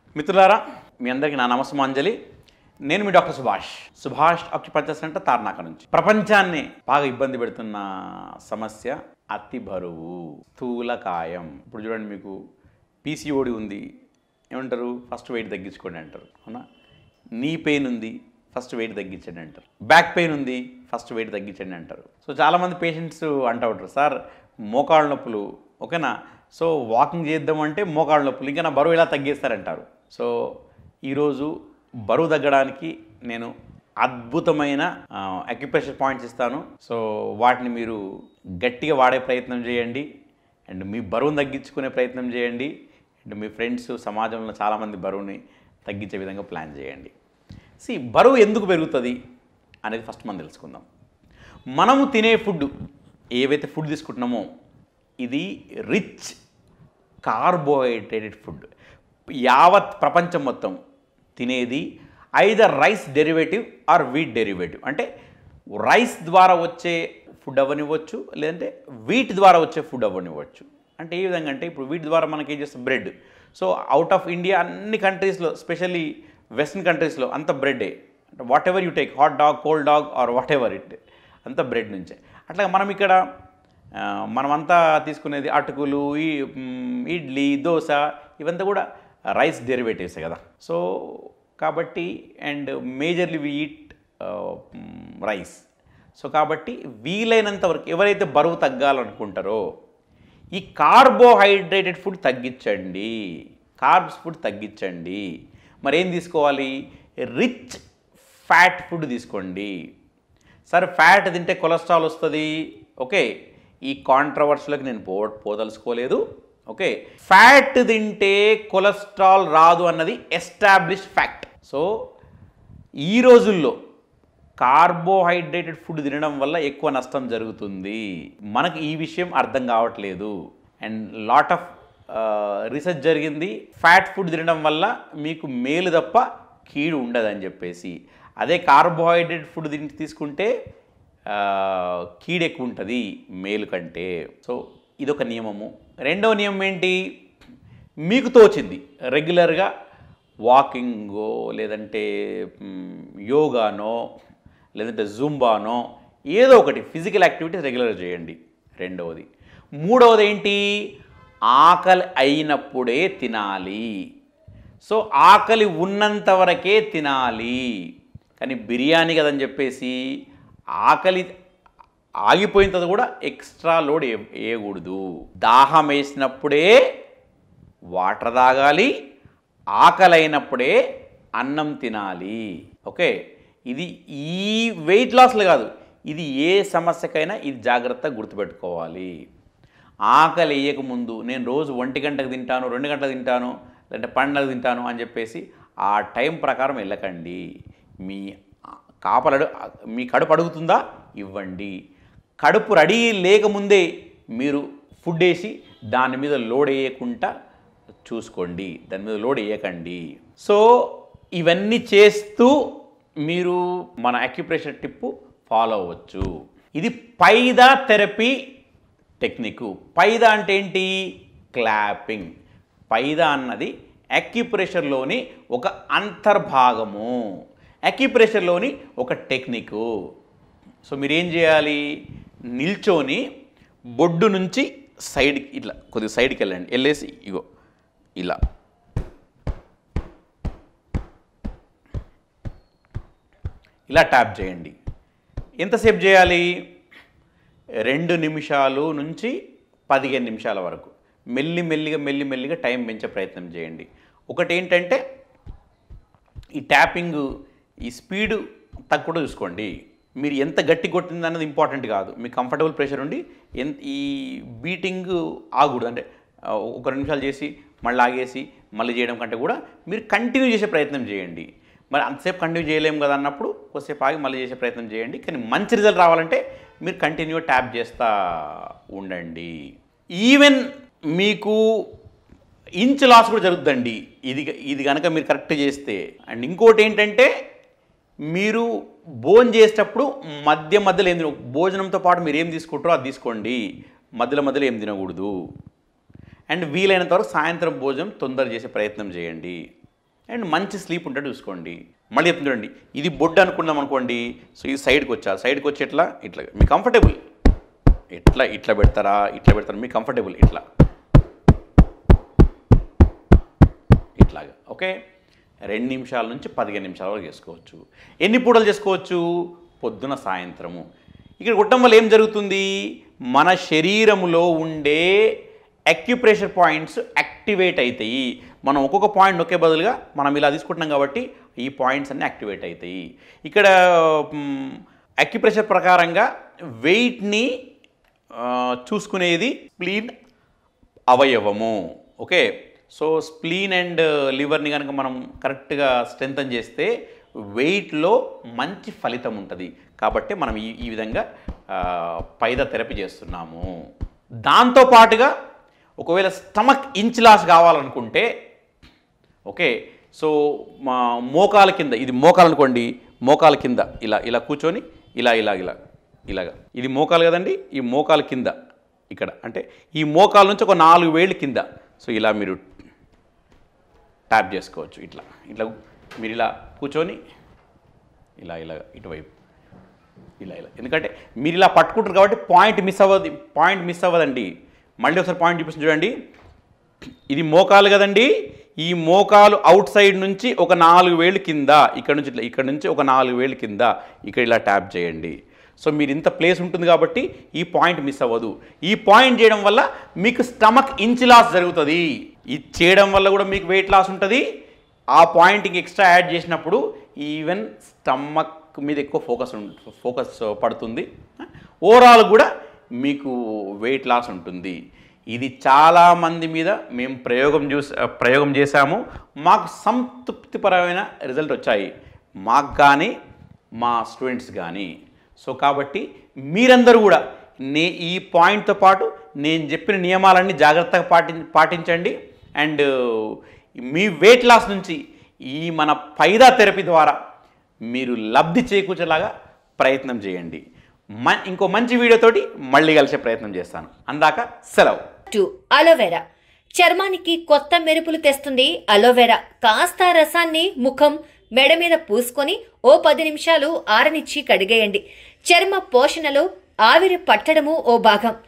మిత్రులారా మీ అందరికీ నా నమస్మాంజలి నేను మీ doctor Subhash Subhash acupuncture centre Tarnaka నుంచి ప్రపంచాన్ని బాగా ఇబ్బంది పెడుతున్న సమస్య అతి బరువు స్థూలకాయం ఇప్పుడు చూడండి మీకు పీసీఓడి ఉంది ఏమంటారు ఫస్ట్ వెయిట్ తగ్గించుకోండి అంటారు అవునా నీ పెయిన్ ఉంది ఫస్ట్ వెయిట్ తగ్గించండి అంటారు బ్యాక్ పెయిన్ ఉంది ఫస్ట్ వెయిట్ తగ్గించండి అంటారు సో చాలామంది పేషెంట్స్ అంటూ ఉంటారు సార్ మోకాళ్ళ నొప్పులు ఓకేనా సో వాకింగ్ చేద్దామంటే మోకాళ్ళ నొప్పులు ఇంకా నా బరువు ఎలా తగ్గిస్తారంటారు సో ఈరోజు బరువు తగ్గడానికి నేను అద్భుతమైన అక్యుప్రెషర్ పాయింట్స్ ఇస్తాను సో వాటిని మీరు గట్టిగా వాడే ప్రయత్నం చేయండి అండ్ మీ బరువును తగ్గించుకునే ప్రయత్నం చేయండి అండ్ మీ ఫ్రెండ్స్ సమాజంలో చాలామంది బరువుని తగ్గించే విధంగా ప్లాన్ చేయండి సి బరువు ఎందుకు పెరుగుతుంది అనేది ఫస్ట్ మనం తెలుసుకుందాం మనము తినే ఫుడ్ ఏవైతే ఫుడ్ తీసుకుంటున్నామో ఇది రిచ్ కార్బోహైడ్రేటెడ్ ఫుడ్ యావత్ ప్రపంచం మొత్తం తినేది either rice derivative or wheat derivative అంటే రైస్ ద్వారా వచ్చే ఫుడ్ అవ్వనివ్వచ్చు లేదంటే వీట్ ద్వారా వచ్చే ఫుడ్ అవ్వనివ్వచ్చు అంటే ఏ విధంగా అంటే ఇప్పుడు వీటి ద్వారా మనకి ఏం చేస్తాం bread so out of India అన్ని కంట్రీస్లో స్పెషల్లీ వెస్ట్రన్ కంట్రీస్లో అంత బ్రెడ్డే అంటే whatever you take hot dog cold dog or whatever it అంతా బ్రెడ్ నుంచే అట్లా మనం ఇక్కడ ఆ, మనమంతా తీసుకునేది అటుకులు ఈ మ్, ఇడ్లీ దోశ ఇవంతా కూడా రైస్ డెరివేటివ్సే కదా సో కాబట్టి and majorly we eat rice so కాబట్టి వీలైనంత వరకు ఎవరైతే బరువు తగ్గాలనుకుంటారో ఈ కార్బోహైడ్రేటెడ్ ఫుడ్ తగ్గించండి కార్బ్స్ ఫుడ్ తగ్గించండి మరి ఏం తీసుకోవాలి రిచ్ ఫ్యాట్ ఫుడ్ తీసుకోండి సరే ఫ్యాట్ తింటే కొలెస్ట్రాల్ వస్తుంది ఓకే ఈ కాంట్రవర్సీలోకి నేను పో పోదలుచుకోలేదు ఓకే ఫ్యాట్ తింటే కొలెస్ట్రాల్ రాదు అన్నది ఎస్టాబ్లిష్డ్ ఫ్యాక్ట్ సో ఈ రోజుల్లో కార్బోహైడ్రేటెడ్ ఫుడ్ తినడం వల్ల ఎక్కువ నష్టం జరుగుతుంది మనకు ఈ విషయం అర్థం కావట్లేదు అండ్ లాట్ ఆఫ్ రీసెర్చ్ జరిగింది ఫ్యాట్ ఫుడ్ తినడం వల్ల మీకు మేలు తప్ప కీడు ఉండదని చెప్పేసి అదే కార్బోహైడ్రేట్ ఫుడ్ తిని తీసుకుంటే ఆ, కీడు ఎక్కువ ఉంటుంది మేలు కంటే సో ఇదొక నియమము రెండవ నియమం ఏంటి మీకు తోచింది రెగ్యులర్గా వాకింగో లేదంటే మ్, యోగానో లేదంటే జుంబానో ఏదో ఒకటి ఫిజికల్ యాక్టివిటీస్ రెగ్యులర్గా చేయండి రెండవది మూడవది ఏంటి ఆకలి అయినప్పుడే తినాలి సో ఆకలి ఉన్నంత వరకే తినాలి కానీ బిర్యానీ కదని చెప్పేసి ఆకలి ఆగిపోయిన తర్వాత కూడా ఎక్స్ట్రా లోడ్ ఏ వేయకూడదు దాహం వేసినప్పుడే వాటర్ తాగాలి ఆకలైనప్పుడే అన్నం తినాలి ఓకే ఇది ఈ వెయిట్ లాస్లు కాదు ఇది ఏ సమస్యకైనా ఇది జాగ్రత్తగా గుర్తుపెట్టుకోవాలి ఆకలి వేయకముందు నేను రోజు ఒంటి గంటకు తింటాను రెండు గంటలకు తింటాను లేదంటే పన్నెండుకు తింటాను అని చెప్పేసి ఆ టైం ప్రకారం వెళ్ళకండి మీ కాపలడు మీ కడుపు అడుగుతుందా ఇవ్వండి కడుపు రెడీ లేకముందే మీరు ఫుడ్ వేసి దాని మీద లోడ్ వేయకుండా చూసుకోండి దాని మీద లోడ్ వేయకండి సో ఇవన్నీ చేస్తూ మీరు మన అక్యుప్రెషర్ టిప్పు ఫాలో అవ్వచ్చు ఇది పైదా థెరపీ టెక్నిక్ పైదా అంటే ఏంటి క్లాపింగ్ పైదా అన్నది అక్యుప్రెషర్లోని ఒక అంతర్భాగము అక్యుప్రెషర్లోని ఒక టెక్నిక్ సో మీరు ఏం చేయాలి నిల్చొని బొడ్డు నుంచి సైడ్కి ఇట్లా కొద్దిగా సైడ్కి వెళ్ళండి వెళ్ళేసి ఇగో ఇలా ఇలా ట్యాప్ చేయండి ఎంతసేపు చేయాలి రెండు నిమిషాలు నుంచి పదిహేను నిమిషాల వరకు మెల్లి మెల్లిగా మెల్లి మెల్లిగా టైం పెంచే ప్రయత్నం చేయండి ఒకటి ఏంటంటే ఈ ట్యాపింగ్ ఈ స్పీడ్ తక్కువ చూసుకోండి మీరు ఎంత గట్టి కొట్టింది అన్నది ఇంపార్టెంట్ కాదు మీ కంఫర్టబుల్ ప్రెషర్ ఉండి ఎంత ఈ బీటింగ్ ఆగకూడదు అంటే ఆ, ఒక రెండు నిమిషాలు చేసి మళ్ళీ ఆగేసి మళ్ళీ చేయడం కంటే కూడా మీరు కంటిన్యూ చేసే ప్రయత్నం చేయండి మరి అంతసేపు కంటిన్యూ చేయలేము కదా అన్నప్పుడు కొద్దిసేపు ఆగి మళ్ళీ చేసే ప్రయత్నం చేయండి కానీ మంచి రిజల్ట్ రావాలంటే మీరు కంటిన్యూ ట్యాప్ చేస్తూ ఉండండి ఈవెన్ మీకు ఇంచ్ లాస్ కూడా జరుగుతుందండి ఇది ఇది కనుక మీరు కరెక్ట్ చేస్తే అండ్ ఇంకోటి ఏంటంటే మీరు భోజనం చేసేటప్పుడు మధ్య మధ్యలో ఏం తిన భోజనంతో పాటు మీరు ఏం తీసుకుంటారో అది తీసుకోండి మధ్యలో మధ్యలో ఏం తినకూడదు అండ్ వీలైనంత వరకు సాయంత్రం భోజనం తొందర చేసే ప్రయత్నం చేయండి అండ్ మంచి స్లీప్ ఉంటే చూసుకోండి మళ్ళీ చెప్తుంది చూడండి ఇది బొడ్డు అనుకున్నాం అనుకోండి సో ఇది సైడ్కి వచ్చా సైడ్కి వచ్చి ఎట్లా ఇట్లా మీ కంఫర్టబుల్ ఎట్లా ఇట్లా పెడతారా ఇట్లా పెడతారా మీ కంఫర్టబుల్ ఇట్లా ఇట్లాగా ఓకే రెండు నిమిషాల నుంచి పదిహేను నిమిషాల వరకు చేసుకోవచ్చు ఎన్ని పూటలు చేసుకోవచ్చు పొద్దున సాయంత్రము ఇక్కడ కొట్టడం వల్ల ఏం జరుగుతుంది మన శరీరములో ఉండే అక్యుప్రెషర్ పాయింట్స్ యాక్టివేట్ అవుతాయి మనం ఒక్కొక్క పాయింట్ నొక్కే బదులుగా మనం ఇలా తీసుకుంటున్నాం కాబట్టి ఈ పాయింట్స్ అన్నీ యాక్టివేట్ అవుతాయి ఇక్కడ అక్యుప్రెషర్ ప్రకారంగా వెయిట్ని చూసుకునేది స్ప్లీన్ అవయవము ఓకే సో స్ప్లీన్ అండ్ లివర్ని కనుక మనం కరెక్ట్గా స్ట్రెంథన్ చేస్తే వెయిట్లో మంచి ఫలితం ఉంటుంది కాబట్టి మనం ఈ ఈ విధంగా ఆ, పైద థెరపీ చేస్తున్నాము దాంతో పాటుగా ఒకవేళ స్టమక్ ఇంచ్ లాస్ కావాలనుకుంటే ఓకే సో మా మోకాల కింద ఇది మోకాలు అనుకోండి మోకాల కింద ఇలా ఇలా కూర్చొని ఇలా ఇలా ఇలా ఇలాగా ఇది మోకాలు కదండి ఈ మోకాల కింద ఇక్కడ అంటే ఈ మోకాల నుంచి ఒక నాలుగు వేళ్ళు కింద సో ఇలా మీరు ట్యాప్ చేసుకోవచ్చు ఇట్లా ఇట్లా మీరు ఇలా కూర్చొని ఇలా ఇలా ఇటువైపు ఇలా ఇలా ఎందుకంటే మీరు ఇలా పట్టుకుంటారు కాబట్టి పాయింట్ మిస్ అవ్వదు పాయింట్ మిస్ అవ్వదండి మళ్ళీ ఒకసారి పాయింట్ చూపిస్తుంది చూడండి ఇది మోకాలు కదండి ఈ మోకాలు అవుట్ సైడ్ నుంచి ఒక నాలుగు వేలు కింద ఇక్కడ నుంచి ఇట్లా ఇక్కడ నుంచి ఒక నాలుగు వేలు కింద ఇక్కడ ఇలా ట్యాప్ చేయండి సో మీరు ఇంత ప్లేస్ ఉంటుంది కాబట్టి ఈ పాయింట్ మిస్ అవ్వదు ఈ పాయింట్ చేయడం వల్ల మీకు స్టమక్ ఇంచ్ లాస్ జరుగుతుంది ఇది చేయడం వల్ల కూడా మీకు వెయిట్ లాస్ ఉంటుంది ఆ పాయింట్కి ఎక్స్ట్రా యాడ్ చేసినప్పుడు ఈవెన్ స్టమక్ మీద ఎక్కువ ఫోకస్ ఫోకస్ పడుతుంది ఓవరాల్ కూడా మీకు వెయిట్ లాస్ ఉంటుంది ఇది చాలామంది మీద మేము ప్రయోగం చూసి ప్రయోగం చేశాము మాకు సంతృప్తిపరమైన రిజల్ట్ వచ్చాయి మాకు కానీ మా స్టూడెంట్స్ కానీ సో కాబట్టి మీరందరూ కూడా నే ఈ పాయింట్తో పాటు నేను చెప్పిన నియమాలన్నీ జాగ్రత్తగా పాటి పాటించండి అండ్ మీ వెయిట్ లాస్ నుంచి ఈ మన పైదా థెరపీ ద్వారా మీరు లబ్ధి చేకూర్చేలాగా ప్రయత్నం చేయండి మ ఇంకో మంచి వీడియోతోటి మళ్ళీ కలిసే ప్రయత్నం చేస్తాను అందాక సెలవు టూ అలోవెరా చర్మానికి కొత్త మెరుపులు తెస్తుంది అలోవెరా కాస్త రసాన్ని ముఖం మెడ మీద పూసుకొని ఓ పది నిమిషాలు ఆరనిచ్చి కడిగేయండి చర్మ పోషణలో ఆవిరి పట్టడము ఓ భాగం